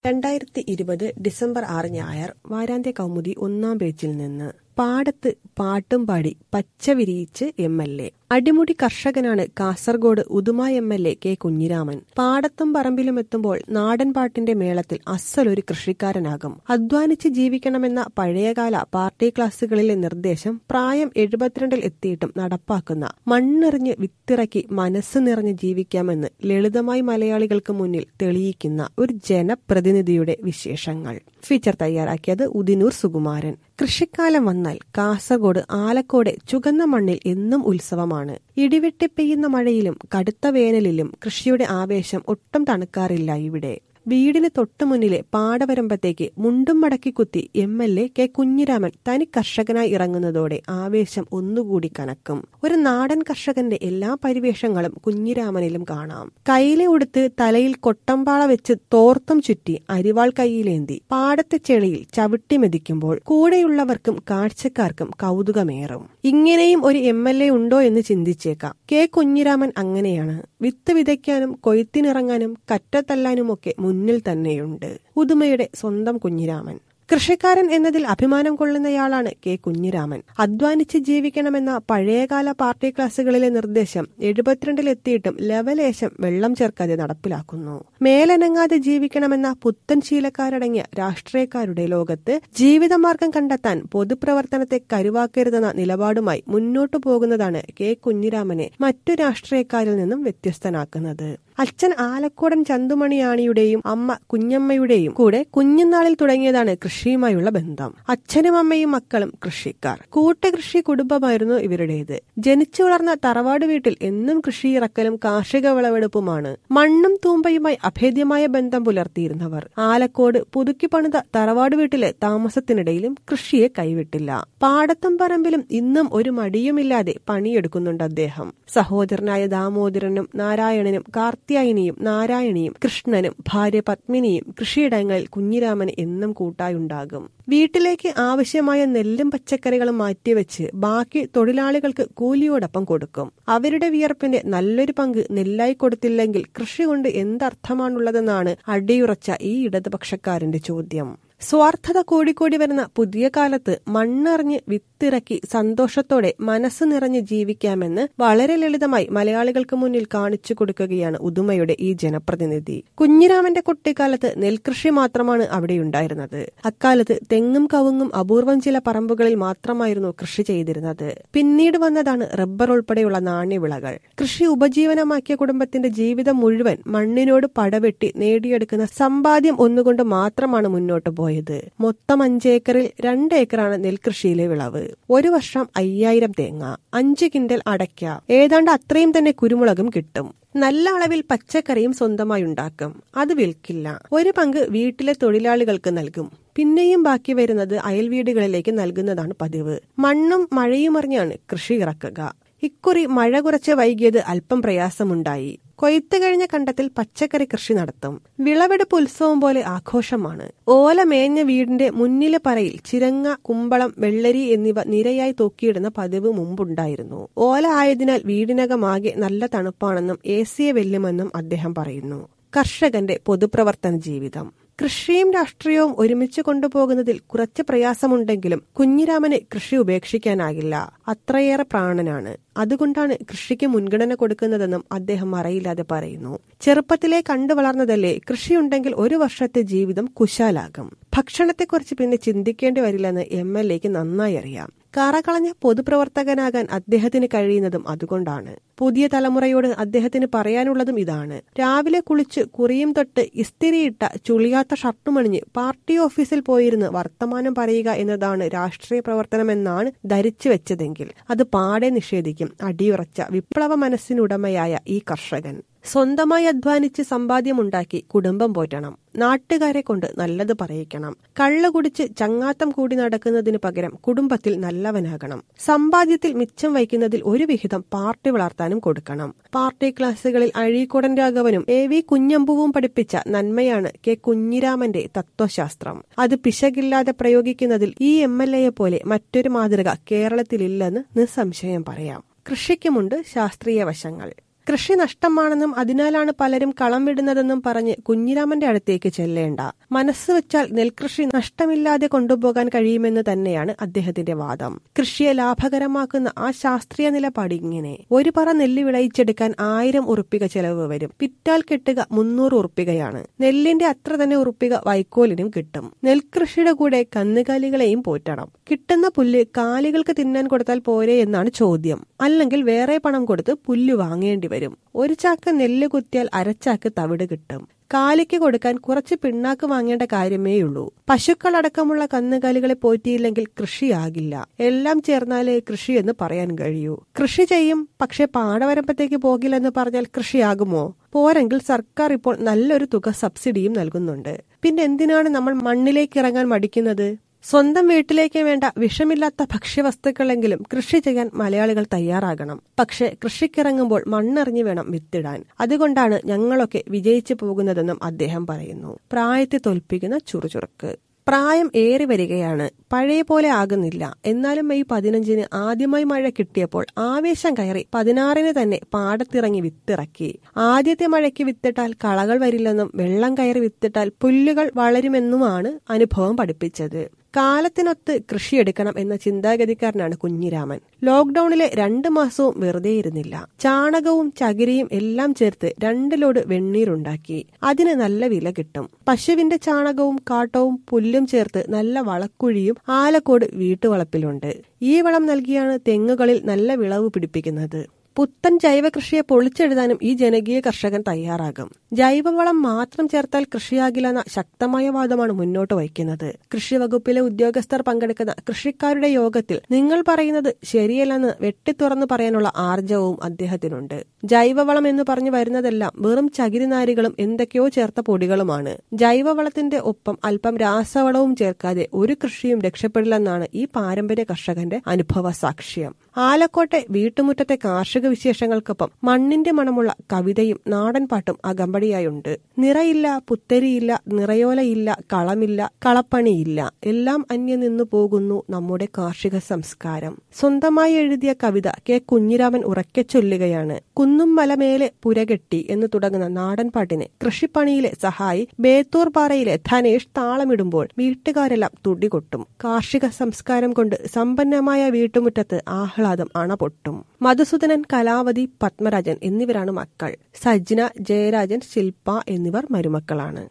രണ്ടായിരത്തി ഇരുപത് ഡിസംബർ ആറ് ഞായർ വാരാന്ത്യ കൗമുദി ഒന്നാം പേജിൽ നിന്ന് പാടത്ത് പാട്ടും പാടി പച്ച വിരിയിച്ച് എം എൽ എ അടിമുടി കർഷകനാണ് Kasaragod Uduma M L A K Kunhiraman പാടത്തും പറമ്പിലും എത്തുമ്പോൾ നാടൻ പാട്ടിന്റെ മേളത്തിൽ അസലൊരു കൃഷിക്കാരനാകും അധ്വാനിച്ച് ജീവിക്കണമെന്ന പഴയകാല പാർട്ടി ക്ലാസുകളിലെ നിർദ്ദേശം പ്രായം എഴുപത്തിരണ്ടിൽ എത്തിയിട്ടും നടപ്പാക്കുന്ന മണ്ണെറിഞ്ഞ് വിത്തിറക്കി മനസ്സ് നിറഞ്ഞ് ജീവിക്കാമെന്ന് ലളിതമായി മലയാളികൾക്ക് മുന്നിൽ തെളിയിക്കുന്ന ഒരു ജനപ്രതിനിധിയുടെ വിശേഷങ്ങൾ ഫീച്ചർ തയ്യാറാക്കിയത് ഉദിനൂർ സുകുമാരൻ കൃഷിക്കാലം വന്നാൽ കാസർഗോഡ് ആലക്കോട് ചുകന്ന മണ്ണിൽ എന്നും ഉത്സവമാണ് ഇടിവെട്ടി പെയ്യുന്ന മഴയിലും കടുത്ത വേനലിലും കൃഷിയുടെ ആവേശം ഒട്ടും തണുക്കാറില്ല ഇവിടെ വീടിന് തൊട്ടുമുന്നിലെ പാടവരമ്പത്തേക്ക് മുണ്ടും മടക്കി കുത്തി M L A K Kunhiraman തനി കർഷകനായി ഇറങ്ങുന്നതോടെ ആവേശം ഒന്നുകൂടി കനക്കും ഒരു നാടൻ കർഷകന്റെ എല്ലാ പരിവേഷങ്ങളും കുഞ്ഞിരാമനിലും കാണാം കയ്യിലെ ഉടുത്ത് തലയിൽ കൊട്ടമ്പാള വെച്ച് തോർത്തും ചുറ്റി അരിവാൾ കൈയിലേന്തി പാടത്തെ ചെളിയിൽ ചവിട്ടി മെതിക്കുമ്പോൾ കൂടെയുള്ളവർക്കും കാഴ്ചക്കാർക്കും കൗതുകമേറും ഇങ്ങനെയും ഒരു എം എൽ എ ഉണ്ടോ എന്ന് ചിന്തിച്ചേക്കാം കെ കുഞ്ഞിരാമൻ അങ്ങനെയാണ് വിത്ത് വിതയ്ക്കാനും കൊയ്ത്തിനിറങ്ങാനും കറ്റത്തല്ലാനുമൊക്കെ മുന്നിൽ തന്നെയുണ്ട് ഉദുമയുടെ സ്വന്തം കുഞ്ഞിരാമൻ കൃഷിക്കാരൻ എന്നതിൽ അഭിമാനം കൊള്ളുന്നയാളാണ് കെ കുഞ്ഞിരാമൻ അധ്വാനിച്ച് ജീവിക്കണമെന്ന പഴയകാല പാർട്ടി ക്ലാസുകളിലെ നിർദ്ദേശം എഴുപത്തിരണ്ടിലെത്തിയിട്ടും ലവലേശം വെള്ളം ചേർക്കാതെ നടപ്പിലാക്കുന്നു മേലനങ്ങാതെ ജീവിക്കണമെന്ന പുത്തൻ ശീലക്കാരടങ്ങിയ രാഷ്ട്രീയക്കാരുടെ ലോകത്ത് ജീവിതമാർഗം കണ്ടെത്താൻ പൊതുപ്രവർത്തനത്തെ കരുവാക്കരുതെന്ന നിലപാടുമായി മുന്നോട്ടു പോകുന്നതാണ് കെ കുഞ്ഞിരാമനെ മറ്റു രാഷ്ട്രീയക്കാരിൽ നിന്നും വ്യത്യസ്തനാക്കുന്നത് അച്ഛൻ ആലക്കോടൻ ചന്തുമണിയാണിയുടെയും അമ്മ കുഞ്ഞമ്മയുടെയും കൂടെ കുഞ്ഞുനാളിൽ തുടങ്ങിയതാണ് കൃഷിയുമായുള്ള ബന്ധം അച്ഛനും അമ്മയും മക്കളും കൃഷിക്കാർ കൂട്ടുകൃഷി കുടുംബമായിരുന്നു ഇവരുടേത് ജനിച്ചു വളർന്ന തറവാട് വീട്ടിൽ എന്നും കൃഷി ഇറക്കലും കാർഷിക വിളവെടുപ്പുമാണ് മണ്ണും തൂമ്പയുമായി അഭേദ്യമായ ബന്ധം പുലർത്തിയിരുന്നവർ ആലക്കോട് പുതുക്കി പണിത തറവാട് വീട്ടിലെ താമസത്തിനിടയിലും കൃഷിയെ കൈവിട്ടില്ല പാടത്തും പറമ്പിലും ഇന്നും ഒരു മടിയുമില്ലാതെ പണിയെടുക്കുന്നുണ്ട് അദ്ദേഹം സഹോദരനായ ദാമോദരനും നാരായണനും കാർത്യായനിയും നാരായണിയും കൃഷ്ണനും ഭാര്യ പത്മിനിയും കൃഷിയിടങ്ങളിൽ കുഞ്ഞിരാമന് എന്നും കൂട്ടായുണ്ടാകും വീട്ടിലേക്ക് ആവശ്യമായ നെല്ലും പച്ചക്കറികളും മാറ്റിവെച്ച് ബാക്കി തൊഴിലാളികൾക്ക് കൂലിയോടൊപ്പം കൊടുക്കും അവരുടെ വിയർപ്പിന്റെ നല്ലൊരു പങ്ക് നെല്ലായി കൊടുത്തില്ലെങ്കിൽ കൃഷി കൊണ്ട് എന്തർത്ഥമാണുള്ളതെന്നാണ് അടിയുറച്ച ഈ ഇടതുപക്ഷക്കാരന്റെ ചോദ്യം സ്വാർത്ഥത കൂടിക്കൂടി വരുന്ന പുതിയ കാലത്ത് മണ്ണെറിഞ്ഞ് വിത്തിറക്കി സന്തോഷത്തോടെ മനസ്സ് നിറഞ്ഞ് ജീവിക്കാമെന്ന് വളരെ ലളിതമായി മലയാളികൾക്ക് മുന്നിൽ കാണിച്ചു കൊടുക്കുകയാണ് ഉദുമയുടെ ഈ ജനപ്രതിനിധി കുഞ്ഞിരാമന്റെ കുട്ടിക്കാലത്ത് നെൽകൃഷി മാത്രമാണ് അവിടെയുണ്ടായിരുന്നത് അക്കാലത്ത് തെങ്ങും കവുങ്ങും അപൂർവം ചില പറമ്പുകളിൽ മാത്രമായിരുന്നു കൃഷി ചെയ്തിരുന്നത് പിന്നീട് വന്നതാണ് റബ്ബർ ഉൾപ്പെടെയുള്ള നാണ്യവിളകൾ കൃഷി ഉപജീവനമാക്കിയ കുടുംബത്തിന്റെ ജീവിതം മുഴുവൻ മണ്ണിനോട് പടവെട്ടി നേടിയെടുക്കുന്ന സമ്പാദ്യം ഒന്നുകൊണ്ട് മാത്രമാണ് മുന്നോട്ട് പോയത് പോയത് മൊത്തം അഞ്ചേക്കറിൽ രണ്ട് ഏക്കറാണ് നെൽകൃഷിയിലെ വിളവ് ഒരു വർഷം അയ്യായിരം തേങ്ങ അഞ്ച് കിൻഡൽ അടയ്ക്ക ഏതാണ്ട് അത്രയും തന്നെ കുരുമുളകും കിട്ടും നല്ല അളവിൽ പച്ചക്കറിയും സ്വന്തമായി ഉണ്ടാക്കും അത് വിൽക്കില്ല ഒരു പങ്ക് വീട്ടിലെ തൊഴിലാളികൾക്ക് നൽകും പിന്നെയും ബാക്കി വരുന്നത് അയൽവീടുകളിലേക്ക് നൽകുന്നതാണ് പതിവ് മണ്ണും മഴയും അറിഞ്ഞാണ് കൃഷി ഇറക്കുക ഇക്കുറി മഴ കുറച്ച് വൈകിയത് അല്പം പ്രയാസമുണ്ടായി കൊയ്ത്ത് കഴിഞ്ഞ കണ്ടത്തിൽ പച്ചക്കറി കൃഷി നടത്തും വിളവെടുപ്പ് ഉത്സവം പോലെ ആഘോഷമാണ് ഓല മേഞ്ഞ വീടിന്റെ മുന്നിലെ പറയിൽ ചിരങ്ങ കുമ്പളം വെള്ളരി എന്നിവ നിരയായി തൂക്കിയിടുന്ന പതിവ് മുമ്പുണ്ടായിരുന്നു ഓല ആയതിനാൽ വീടിനകമാകെ നല്ല തണുപ്പാണെന്നും എ സിയെ വെല്ലുമെന്നും അദ്ദേഹം പറയുന്നു കർഷകന്റെ പൊതുപ്രവർത്തന ജീവിതം കൃഷിയും രാഷ്ട്രീയവും ഒരുമിച്ച് കൊണ്ടുപോകുന്നതിൽ കുറച്ച് പ്രയാസമുണ്ടെങ്കിലും കുഞ്ഞിരാമന് കൃഷി ഉപേക്ഷിക്കാനാകില്ല അത്രയേറെ പ്രാണനാണ് അതുകൊണ്ടാണ് കൃഷിക്ക് മുൻഗണന കൊടുക്കുന്നതെന്നും അദ്ദേഹം മറയില്ലാതെ പറയുന്നു ചെറുപ്പത്തിലെ കണ്ടു വളർന്നതല്ലേ കൃഷിയുണ്ടെങ്കിൽ ഒരു വർഷത്തെ ജീവിതം കുശാലാകും ഭക്ഷണത്തെക്കുറിച്ച് പിന്നെ ചിന്തിക്കേണ്ടി വരില്ലെന്ന് എം എൽ എക്ക് നന്നായി അറിയാം കറകളഞ്ഞ പൊതുപ്രവർത്തകനാകാൻ അദ്ദേഹത്തിന് കഴിയുന്നതും അതുകൊണ്ടാണ് പുതിയ തലമുറയോട് അദ്ദേഹത്തിന് പറയാനുള്ളതും ഇതാണ് രാവിലെ കുളിച്ച് കുറിയും തൊട്ട് ഇസ്തിരിയിട്ട ചുളിയാത്ത ഷർട്ടുമണിഞ്ഞ് പാർട്ടി ഓഫീസിൽ പോയിരുന്ന് വർത്തമാനം പറയുക എന്നതാണ് രാഷ്ട്രീയ പ്രവർത്തനമെന്നാണ് ധരിച്ചു വെച്ചതെങ്കിൽ അത് പാടെ നിഷേധിക്കും അടിയുറച്ച വിപ്ലവ മനസ്സിനുടമയായ ഈ കർഷകൻ സ്വന്തമായി അധ്വാനിച്ച് സമ്പാദ്യമുണ്ടാക്കി കുടുംബം പോറ്റണം നാട്ടുകാരെ കൊണ്ട് നല്ലത് പറയിക്കണം കള്ള കുടിച്ച് ചങ്ങാത്തം കൂടി നടക്കുന്നതിനു പകരം കുടുംബത്തിൽ നല്ലവനാകണം സമ്പാദ്യത്തിൽ മിച്ചം വയ്ക്കുന്നതിൽ ഒരു വിഹിതം പാർട്ടി വളർത്താനും കൊടുക്കണം പാർട്ടി ക്ലാസുകളിൽ അഴീക്കോടൻ രാഘവനും എ വി കുഞ്ഞമ്പുവും പഠിപ്പിച്ച നന്മയാണ് കെ കുഞ്ഞിരാമന്റെ തത്വശാസ്ത്രം അത് പിശകില്ലാതെ പ്രയോഗിക്കുന്നതിൽ ഈ എം എൽ എയെ പോലെ മറ്റൊരു മാതൃക കേരളത്തിലില്ലെന്ന് നിസ്സംശയം പറയാം കൃഷിക്കുമുണ്ട് ശാസ്ത്രീയ വശങ്ങൾ കൃഷി നഷ്ടമാണെന്നും അതിനാലാണ് പലരും കളം വിടുന്നതെന്നും പറഞ്ഞ് കുഞ്ഞിരാമന്റെ അടുത്തേക്ക് ചെല്ലേണ്ട മനസ്സ് വെച്ചാൽ നെൽകൃഷി നഷ്ടമില്ലാതെ കൊണ്ടുപോകാൻ കഴിയുമെന്ന് തന്നെയാണ് അദ്ദേഹത്തിന്റെ വാദം കൃഷിയെ ലാഭകരമാക്കുന്ന ആ ശാസ്ത്രീയ നിലപാട് ഇങ്ങനെ ഒരു പറ നെല്ല് വിളയിച്ചെടുക്കാൻ ആയിരം ഉറുപ്പിക ചെലവ് വരും പിറ്റാൽ കെട്ടുക മുന്നൂറ് ഉറുപ്പികയാണ് നെല്ലിന്റെ അത്ര തന്നെ ഉറുപ്പിക വൈക്കോലിനും കിട്ടും നെൽകൃഷിയുടെ കൂടെ കന്നുകാലികളെയും പോറ്റണം കിട്ടുന്ന പുല്ല് കാലികൾക്ക് തിന്നാൻ കൊടുത്താൽ പോരെ എന്നാണ് ചോദ്യം അല്ലെങ്കിൽ വേറെ പണം കൊടുത്ത് പുല്ല് വാങ്ങേണ്ടി വരും ഒരു ചാക്ക് നെല്ല് കുത്തിയാൽ അരച്ചാക്ക് തവിട് കിട്ടും കാലിക്ക് കൊടുക്കാൻ കുറച്ച് പിണ്ണാക്ക് വാങ്ങേണ്ട കാര്യമേയുള്ളൂ പശുക്കളടക്കമുള്ള കന്നുകാലികളെ പോറ്റിയില്ലെങ്കിൽ കൃഷിയാകില്ല എല്ലാം ചേർന്നാലേ കൃഷി എന്ന് പറയാൻ കഴിയൂ കൃഷി ചെയ്യും പക്ഷെ പാടവരമ്പത്തേക്ക് പോകില്ലെന്ന് പറഞ്ഞാൽ കൃഷിയാകുമോ പോരെങ്കിൽ സർക്കാർ ഇപ്പോൾ നല്ലൊരു തുക സബ്സിഡിയും നൽകുന്നുണ്ട് പിന്നെ എന്തിനാണ് നമ്മൾ മണ്ണിലേക്ക് ഇറങ്ങാൻ മടിക്കുന്നത് സ്വന്തം വീട്ടിലേക്ക് വേണ്ട വിഷമില്ലാത്ത ഭക്ഷ്യവസ്തുക്കളെങ്കിലും കൃഷി ചെയ്യാൻ മലയാളികൾ തയ്യാറാകണം പക്ഷെ കൃഷിക്കിറങ്ങുമ്പോൾ മണ്ണെറിഞ്ഞു വേണം വിത്തിടാൻ അതുകൊണ്ടാണ് ഞങ്ങളൊക്കെ വിജയിച്ചു പോകുന്നതെന്നും അദ്ദേഹം പറയുന്നു പ്രായത്തെ തോൽപ്പിക്കുന്ന ചുറുചുറുക്ക് പ്രായം ഏറി വരികയാണ് പഴയ പോലെ ആകുന്നില്ല എന്നാലും മെയ് പതിനഞ്ചിന് ആദ്യമായി മഴ കിട്ടിയപ്പോൾ ആവേശം കയറി പതിനാറിന് തന്നെ പാടത്തിറങ്ങി വിത്തിറക്കി ആദ്യത്തെ മഴയ്ക്ക് വിത്തിട്ടാൽ കളകൾ വരില്ലെന്നും വെള്ളം കയറി വിത്തിട്ടാൽ പുല്ലുകൾ വളരുമെന്നുമാണ് അനുഭവം പഠിപ്പിച്ചത് കാലത്തിനൊത്ത് കൃഷിയെടുക്കണം എന്ന ചിന്താഗതിക്കാരനാണ് കുഞ്ഞിരാമൻ ലോക്ഡൌണിലെ രണ്ട് മാസവും വെറുതെ ഇരുന്നില്ല ചാണകവും ചകിരിയും എല്ലാം ചേർത്ത് രണ്ട് ലോഡ് വെണ്ണീരുണ്ടാക്കി അതിന് നല്ല വില കിട്ടും പശുവിന്റെ ചാണകവും കാട്ടവും പുല്ലും ചേർത്ത് നല്ല വളക്കുഴിയും ആലക്കോട് വീട്ടുവളപ്പിലുണ്ട് ഈ വളം നൽകിയാണ് തെങ്ങുകളിൽ നല്ല വിളവ് പിടിപ്പിക്കുന്നത് പുത്തൻ ജൈവ കൃഷിയെ പൊളിച്ചെഴുതാനും ഈ ജനകീയ കർഷകൻ തയ്യാറാകും ജൈവവളം മാത്രം ചേർത്താൽ കൃഷിയാകില്ലെന്ന ശക്തമായ വാദമാണ് മുന്നോട്ട് വയ്ക്കുന്നത് കൃഷി വകുപ്പിലെ ഉദ്യോഗസ്ഥർ പങ്കെടുക്കുന്ന കൃഷിക്കാരുടെ യോഗത്തിൽ നിങ്ങൾ പറയുന്നത് ശരിയല്ലെന്ന് വെട്ടിത്തുറന്ന് പറയാനുള്ള ആർജവവും അദ്ദേഹത്തിനുണ്ട് ജൈവവളം എന്ന് പറഞ്ഞു വരുന്നതെല്ലാം വെറും ചകിരിനാരികളും എന്തൊക്കെയോ ചേർത്ത പൊടികളുമാണ് ജൈവവളത്തിന്റെ ഒപ്പം അല്പം രാസവളവും ചേർക്കാതെ ഒരു കൃഷിയും രക്ഷപ്പെടില്ലെന്നാണ് ഈ പാരമ്പര്യ കർഷകന്റെ അനുഭവ സാക്ഷ്യം ആലക്കോട്ടെ വീട്ടുമുറ്റത്തെ കാർഷിക വിശേഷങ്ങൾക്കൊപ്പം മണ്ണിന്റെ മണമുള്ള കവിതയും നാടൻ പാട്ടും അകമ്പടിയായുണ്ട് നിറയില്ല പുത്തരിയില്ല നിറയോലയില്ല കളമില്ല കളപ്പണിയില്ല എല്ലാം അന്യം നിന്നു പോകുന്നു നമ്മുടെ കാർഷിക സംസ്കാരം സ്വന്തമായി എഴുതിയ കവിത കെ കുഞ്ഞിരാമൻ ഉറക്കെ ചൊല്ലുകയാണ് കുന്നും മലമേലെ പുരകെട്ടി എന്ന് തുടങ്ങുന്ന നാടൻ പാട്ടിന് കൃഷിപ്പണിയിലെ സഹായി ബേത്തൂർ പാറയിലെ ധനേഷ് താളമിടുമ്പോൾ വീട്ടുകാരെല്ലാം തുടികൊട്ടും കാർഷിക സംസ്കാരം കൊണ്ട് സമ്പന്നമായ വീട്ടുമുറ്റത്ത് ആഹ്ലാദം അണപൊട്ടും മധുസൂദനൻ കലാവതി പത്മരാജൻ എന്നിവരാണ് മക്കൾ സജ്ന ജയരാജൻ ശില്പ എന്നിവർ മരുമക്കളാണ്